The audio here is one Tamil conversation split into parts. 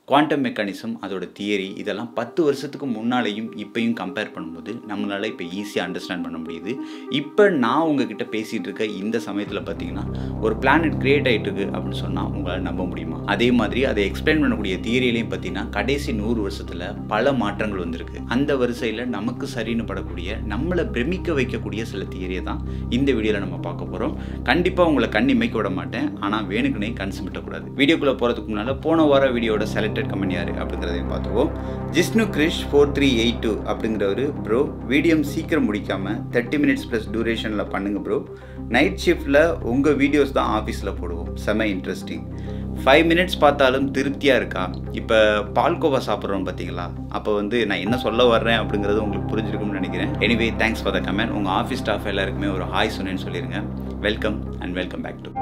குவாண்டம் மெக்கானிசம் அதோட தியரி இதெல்லாம் பத்து வருஷத்துக்கு முன்னாலேயும் இப்பயும் கம்பேர் பண்ணும்போது நம்மளால் இப்போ ஈஸியாக அண்டர்ஸ்டாண்ட் பண்ண முடியுது இப்போ நான் உங்ககிட்ட பேசிகிட்டு இருக்க இந்த சமயத்தில் பார்த்தீங்கன்னா ஒரு பிளானட் கிரியேட் ஆகிட்டு இருக்கு அப்படின்னு சொன்னால் உங்களால் நம்ப முடியுமா அதே மாதிரி அதை எக்ஸ்பிளைன் பண்ணக்கூடிய தியரியிலையும் பார்த்தீங்கன்னா கடைசி நூறு வருஷத்தில் பல மாற்றங்கள் வந்திருக்கு அந்த வரிசையில் நமக்கு சரின்னு படக்கூடிய நம்மளை பிரமிக்க வைக்கக்கூடிய சில தியரியை தான் இந்த வீடியோவில் நம்ம பார்க்க போகிறோம் கண்டிப்பாக உங்களை கண் இமைக்க விட மாட்டேன் ஆனால் வேணுக்குனே கண் சிமிட்டக்கூடாது வீடியோக்குள்ளே போகிறதுக்கு முன்னால் போன வார வீடியோட செலக்டட் கமெண்ட் யார் அப்படிங்கிறதையும் பார்த்துக்குவோம் Jishnu Krish four three eight two அப்படிங்கிறவர் ப்ரோ வீடியம் சீக்கிரம் முடிக்காமல் தேர்ட்டி மினிட்ஸ் ப்ளஸ் டூரேஷனில் பண்ணுங்க ப்ரோ நைட் ஷிஃப்ட்டில் உங்கள் வீடியோஸ் தான் ஆஃபீஸில் போடுவோம் செம இன்ட்ரெஸ்டிங் ஃபைவ் மினிட்ஸ் பார்த்தாலும் திருப்தியாக இருக்கா இப்போ பால்கோவா சாப்பிட்றோம் பார்த்தீங்களா அப்போ வந்து நான் என்ன சொல்ல வர்றேன் அப்படிங்கிறது உங்களுக்கு புரிஞ்சிருக்கும்னு நினைக்கிறேன் anyway thanks for the comment உங்கள் ஆஃபீஸ் ஸ்டாஃப் எல்லாருக்குமே ஒரு ஹாய் சொன்னேன்னு சொல்லிடுங்க welcome and welcome back to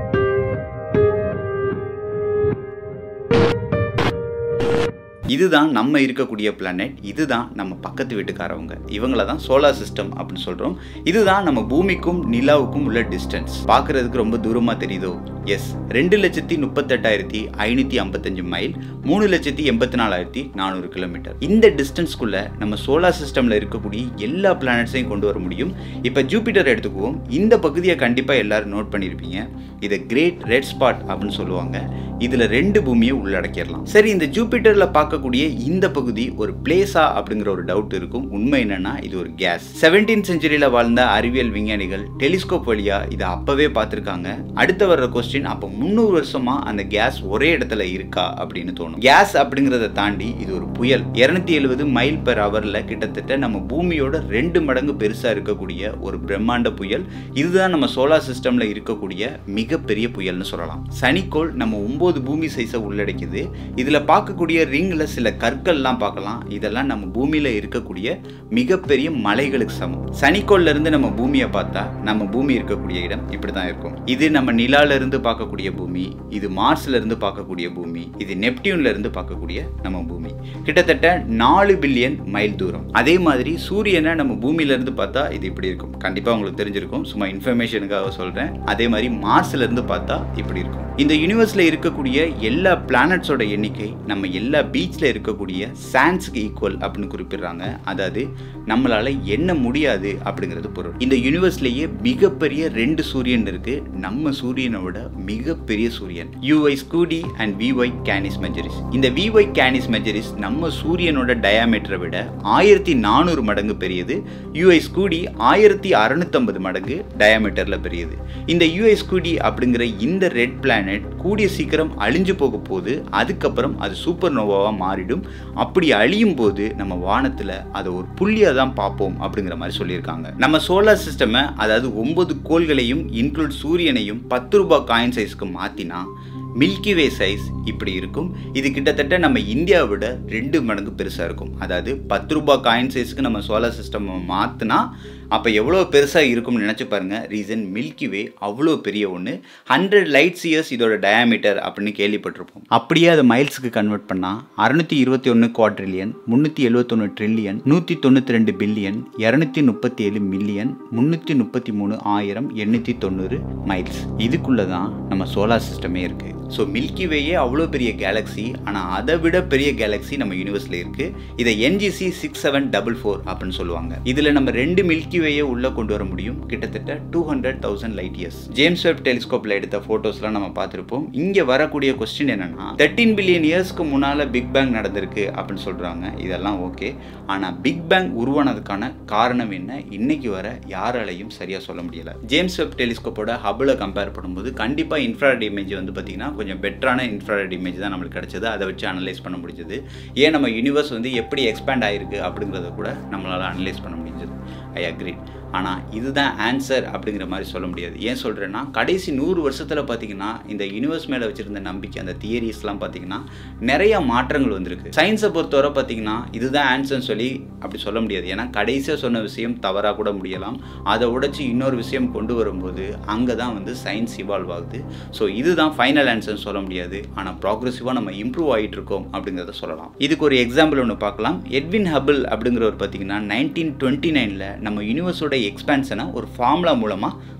இதுதான் நம்ம இருக்கக்கூடிய பிளானட் இதுதான் நம்ம பக்கத்து வீட்டுக்காரவங்க இவங்கள தான் சோலார் சிஸ்டம் அப்படின்னு சொல்கிறோம் இதுதான் நம்ம பூமிக்கும் நிலாவுக்கும் உள்ள டிஸ்டன்ஸ் பார்க்குறதுக்கு ரொம்ப தூரமாக தெரியுதோ எஸ் ரெண்டு லட்சத்தி முப்பத்தெட்டாயிரத்தி ஐநூற்றி ஐம்பத்தஞ்சு மைல் மூணு லட்சத்தி எண்பத்தி நாலாயிரத்தி நானூறு கிலோமீட்டர் இந்த டிஸ்டன்ஸ்க்குள்ளே நம்ம சோலார் சிஸ்டமில் இருக்கக்கூடிய எல்லா பிளானட்ஸையும் கொண்டு வர முடியும் இப்போ ஜூபிட்டர் எடுத்துக்குவோம் இந்த பகுதியை கண்டிப்பாக எல்லாரும் நோட் பண்ணியிருப்பீங்க இதை கிரேட் ரெட் ஸ்பாட் அப்படின்னு சொல்லுவாங்க இதில் ரெண்டு பூமியை உள்ளடக்கிடலாம் சரி இந்த ஜூபிட்டரில் பார்க்கக்கூடிய இந்த பகுதி ஒரு பிளேஸா அப்படிங்கிற ஒரு டவுட் இருக்கும் உண்மை என்னன்னா இது ஒரு கேஸ் செவன்டீன் செஞ்சுரியில் வாழ்ந்த அறிவியல் விஞ்ஞானிகள் டெலிஸ்கோப் வழியா இதை அப்பவே பார்த்துருக்காங்க அடுத்த வர்ற கொஸ்டின் அப்போ முந்நூறு வருஷமா அந்த கேஸ் ஒரே இடத்துல இருக்கா அப்படின்னு தோணும் கேஸ் அப்படிங்கிறத தாண்டி இது ஒரு புயல் இருநூத்தி எழுபது மைல் பெர் ஹவர்ல கிட்டத்தட்ட நம்ம பூமியோட ரெண்டு மடங்கு பெருசா இருக்கக்கூடிய ஒரு பிரம்மாண்ட புயல் இதுதான் நம்ம சோலார் சிஸ்டம்ல இருக்கக்கூடிய மிகப்பெரிய புயல்னு சொல்லலாம் சனிக்கோள் நம்ம ஒன்பது பூமி சைஸை உள்ளடக்கிது இதுல பார்க்கக்கூடிய ரிங்ல சில கற்கள்லாம் பார்க்கலாம் இதெல்லாம் நம்ம பூமியில இருக்கக்கூடிய மிகப்பெரிய மலைகளுக்கு சமம் சனிக்கோள்ல இருந்து நம்ம பூமியை பார்த்தா நம்ம பூமி இருக்கக்கூடிய இடம் இப்படி தான் இருக்கும் இது நம்ம நிலால இருந்து பார்க்கக்கூடிய பூமி இது மார்ஸ்ல இருந்து பார்க்கக்கூடிய பூமி இது நெப்டியூன்ல இருந்து பார்க்கக்கூடிய நம்ம பூமி கிட்டத்தட்ட நாலு பில்லியன் மைல் தூரம் அதே மாதிரி சூரியனை நம்ம பூமியில இருந்து பார்த்தா இது இப்படி இருக்கும் கண்டிப்பா உங்களுக்கு தெரிஞ்சிருக்கும் சும்மா இன்ஃபர்மேஷனுக்காக சொல்றேன் அதே மாதிரி மார்ஸ்ல இருந்து பார்த்தா இப்படி இருக்கும் இந்த யூனிவர்ஸ்ல இருக்கக்கூடிய எல்லா பிளானட்ஸோட எண்ணிக்கை நம்ம எல்லா பீச்ல இருக்கக்கூடிய சான்ஸ்க்கு ஈக்குவல் அப்படின்னு குறிப்பிடுறாங்க அதாவது நம்மளால எண்ண முடியாது அப்படிங்கிறது பொருள் இந்த யூனிவர்ஸ்லேயே மிகப்பெரிய ரெண்டு சூரியன் இருக்கு நம்ம சூரியனோட மிகப்பெரிய சூரியன் UY Scuti and VY Canis Majoris இந்த விஒய் கேனிஸ் மெஜரிஸ் நம்ம சூரியனோட டயாமீட்டரை விட ஆயிரத்தி நானூறு மடங்கு பெரியது யூஐ ஸ்கூடி ஆயிரத்தி அறுநூத்தம்பது மடங்கு டயாமீட்டர்ல பெரியது இந்த யூஐ ஸ்கூடி அப்படிங்கிற இந்த ரெட் பிளானட் கூடிய சீக்கிரம் அழிஞ்சு போக போது அதுக்கப்புறம் அது சூப்பர் நோவாவாக மாறிடும் அப்படி அழியும் போது நம்ம வானத்தில் அதை ஒரு புள்ளியாக தான் பார்ப்போம் அப்படிங்கிற மாதிரி சொல்லியிருக்காங்க நம்ம சோலார் சிஸ்டமை அதாவது ஒன்பது கோள்களையும் இன்க்ளூட் சூரியனையும் பத்து ரூபாய் காயின் சைஸ்க்கு மாற்றினா மில்கி வே சைஸ் இப்படி இருக்கும் இது கிட்டத்தட்ட நம்ம இந்தியாவை விட ரெண்டு மடங்கு பெருசாக இருக்கும் அதாவது பத்து ரூபாய் காயின் சைஸ்க்கு நம்ம சோலார் சிஸ்டம் மாற்றினா அப்போ எவ்வளோ பெருசாக இருக்கும்னு நினச்சி பாருங்கள் ரீசன் மில்கி வே அவ்வளோ பெரிய ஒன்று ஹண்ட்ரட் லைட்ஸ் இயர்ஸ் இதோட டயாமீட்டர் அப்படின்னு கேள்விப்பட்டிருப்போம் அப்படியே அதை மைல்ஸுக்கு கன்வெர்ட் பண்ணால் அறுநூத்தி இருபத்தி ஒன்று குவாட்ரில்லியன் முந்நூற்றி எழுபத்தொன்று ட்ரில்லியன் நூற்றி தொண்ணூற்றி ரெண்டு பில்லியன் இரநூத்தி முப்பத்தி ஏழு மில்லியன் முந்நூற்றி முப்பத்தி மூணு ஆயிரம் எண்ணூற்றி தொண்ணூறு மைல்ஸ் இதுக்குள்ளே தான் நம்ம சோலார் சிஸ்டமே இருக்குது ஸோ மில்கி வேயே அவ்வளோ பெரிய கேலக்ஸி ஆனால் அதை விட பெரிய கேலக்ஸி நம்ம யூனிவர்ஸில் இருக்குது இதை NGC six seven double four அப்படின்னு சொல்லுவாங்க இதில் நம்ம ரெண்டு மில்கி வேயை உள்ளே கொண்டு வர முடியும் கிட்டத்தட்ட two hundred thousand light years James Webb டெலிஸ்கோப்பில் எடுத்த ஃபோட்டோஸ்லாம் நம்ம பார்த்துருப்போம் இங்கே வரக்கூடிய கொஸ்டின் என்னன்னா தேர்ட்டீன் பில்லியன் இயர்ஸ்க்கு முன்னால் பிக் பேங் நடந்திருக்கு அப்படின்னு சொல்கிறாங்க இதெல்லாம் ஓகே ஆனால் பிக் பேங் உருவானதுக்கான காரணம் என்ன இன்னைக்கு வர யாராலையும் சரியாக சொல்ல முடியல ஜேம்ஸ் வெப் டெலிஸ்கோப்போட ஹபில் கம்பேர் பண்ணும்போது கண்டிப்பாக இன்ஃப்ராரெட் இமேஜ் வந்து பார்த்தீங்கன்னா கொஞ்சம் பெட்டரான இன்ஃப்ராரெட் இமேஜ் தான் நம்மளுக்கு கிடைச்சது அதை வச்சு அனலைஸ் பண்ண முடிஞ்சது ஏன் நம்ம யூனிவர்ஸ் வந்து எப்படி எக்ஸ்பேண்ட் ஆகிருக்கு அப்படிங்கிறத கூட நம்மளால் அனலைஸ் பண்ண முடிஞ்சது ஐ அக்ரி ஆனால் இதுதான் ஆன்சர் அப்படிங்கிற மாதிரி சொல்ல முடியாது ஏன் சொல்கிறேன்னா கடைசி நூறு வருஷத்தில் பார்த்தீங்கன்னா இந்த யூனிவர்ஸ் மேலே வச்சுருந்த நம்பிக்கை அந்த தியரிஸ்லாம் பார்த்தீங்கன்னா நிறைய மாற்றங்கள் வந்திருக்கு சயின்ஸை பொறுத்தவரை பார்த்தீங்கன்னா இதுதான் ஆன்சர்னு சொல்லி அப்படி சொல்ல முடியாது ஏன்னா கடைசியாக சொன்ன விஷயம் தவறாக கூட முடியலாம் அதை உடைச்சி இன்னொரு விஷயம் கொண்டு வரும்போது அங்கே தான் வந்து சயின்ஸ் இவால்வ் ஆகுது ஸோ இதுதான் ஃபைனல் ஆன்சர்னு சொல்ல முடியாது ஆனால் ப்ராக்ரெசிவாக நம்ம இம்ப்ரூவ் ஆகிட்டு இருக்கோம் அப்படிங்கிறத சொல்லலாம் இதுக்கு ஒரு எக்ஸாம்பிள் ஒன்று பார்க்கலாம் எட்வின் ஹபிள் அப்படிங்கிறவர் பார்த்தீங்கன்னா நைன்டீன் டுவெண்ட்டி நைனில் நம்ம யூனிவர்ஸோட எக்ஸ்பேன்ஷனை ஒரு ஃபார்முலா மூலமாக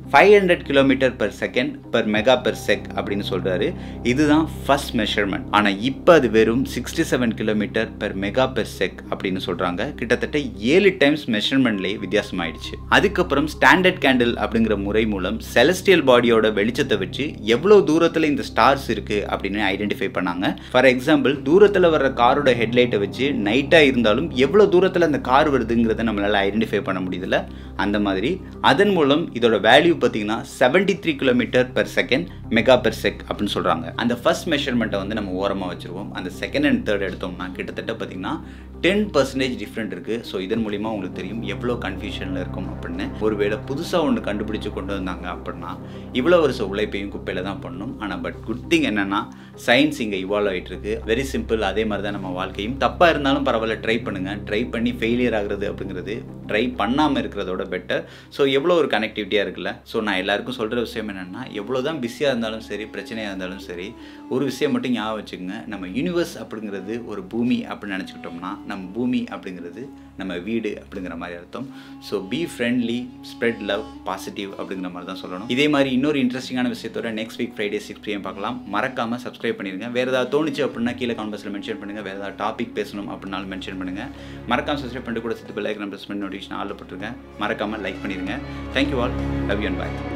five hundred kilometre per second per mega per sec அப்படின்னு சொல்கிறாரு இதுதான் ஃபர்ஸ்ட் மெஷர்மெண்ட் ஆனால் இப்போ அது வெறும் sixty seven kilometre per mega per sec அப்படின்னு சொல்கிறாங்க கிட்டத்தட்ட ஏழு டைம்ஸ் மெஷர்மெண்ட்லேயே வித்தியாசமாயிடுச்சு அதுக்கப்புறம் ஸ்டாண்டர்ட் கேண்டில் அப்படிங்கிற முறை மூலம் செலஸ்டியல் பாடியோட வெளிச்சத்தை வச்சு எவ்வளோ தூரத்தில் இந்த ஸ்டார்ஸ் இருக்குது அப்படின்னு ஐடென்டிஃபை பண்ணாங்க ஃபார் எக்ஸாம்பிள் தூரத்தில் வர்ற காரோட ஹெட்லைட்டை வச்சு நைட்டாக இருந்தாலும் எவ்வளோ தூரத்தில் அந்த கார் வருதுங்கிறத நம்மளால் ஐடென்டிஃபை பண்ண முடியுதுல்ல அந்த மாதிரி அதன் மூலம் இதோட வேல்யூ பார்த்தீங்கன்னா seventy three kilometre per second mega per sec அப்படின்னு சொல்கிறாங்க அந்த ஃபர்ஸ்ட் மெஷர்மெண்ட்டை வந்து நம்ம ஓரமாக வச்சுருவோம் அந்த செகண்ட் அண்ட் தேர்ட் எடுத்தோம்னா கிட்டத்தட்ட பார்த்தீங்கன்னா டென் பர்சன்டேஜ் டிஃப்ரெண்ட் இருக்குது ஸோ இதன் மூலிமா உங்களுக்கு தெரியும் எவ்வளோ கன்ஃபியூஷனில் இருக்கும் அப்படின்னு ஒருவேளை புதுசாக ஒன்று கண்டுபிடிச்சு கொண்டு வந்தாங்க அப்படின்னா இவ்வளோ வருஷ உழைப்பையும் குப்பையில் தான் பண்ணணும் ஆனால் பட் குட் திங் என்னென்னா சயின்ஸ் இங்கே இவால்வ் ஆகிட்டு இருக்கு வெரி சிம்பிள் அதே மாதிரி தான் நம்ம வாழ்க்கையும் தப்பாக இருந்தாலும் பரவாயில்ல ட்ரை பண்ணுங்கள் ட்ரை பண்ணி ஃபெயிலியர் ஆகுறது அப்படிங்கிறது ட்ரை பண்ணாமல் இருக்கிறதோட பெட்டர் ஸோ எவ்வளோ ஒரு கனெக்டிவிட்டியாக இருக்குல்ல ஸோ நான் எல்லாருக்கும் சொல்கிற விஷயம் என்னென்னா எவ்வளோ தான் பிஸியாக இருந்தாலும் சரி பிரச்சனையாக இருந்தாலும் சரி ஒரு விஷயம் மட்டும் ஞாபகம் வச்சுக்கோங்க நம்ம யூனிவர்ஸ் அப்படிங்கிறது ஒரு பூமி அப்படின்னு நினச்சிக்கிட்டோம்னா நம்ம பூமி அப்படிங்கிறது நம்ம வீடு அப்படிங்கிற மாதிரி அர்த்தம் so be friendly spread love positive அப்படிங்கிற மாதிரி தான் சொல்லணும் இதே மாதிரி இன்னொரு இன்ட்ரெஸ்டிங்கான விஷயத்தோட next week Friday six PM பார்க்கலாம் மறக்காமல் சப்ஸ்கிரைப் பண்ணிடுங்க வேறு ஏதாவது தோணுச்சு அப்படின்னா கீழே கான்வர்ஸில் மென்ஷன் பண்ணுங்கள் வேறு ஏதாவது டாபிக் பேசணும் அப்படின்னாலும் மென்ஷன் பண்ணுங்கள் மறக்காமல் சப்ஸ்கிரைப் பண்ணிட்டு கூட சேர்த்து பெல் ஐக்கன் ப்ரெஸ் பண்ணி நோட்டிஃபிகேஷன் ஆள் போட்டுருங்க மறக்காமல் லைக் பண்ணிடுங்க thank you all love you and bye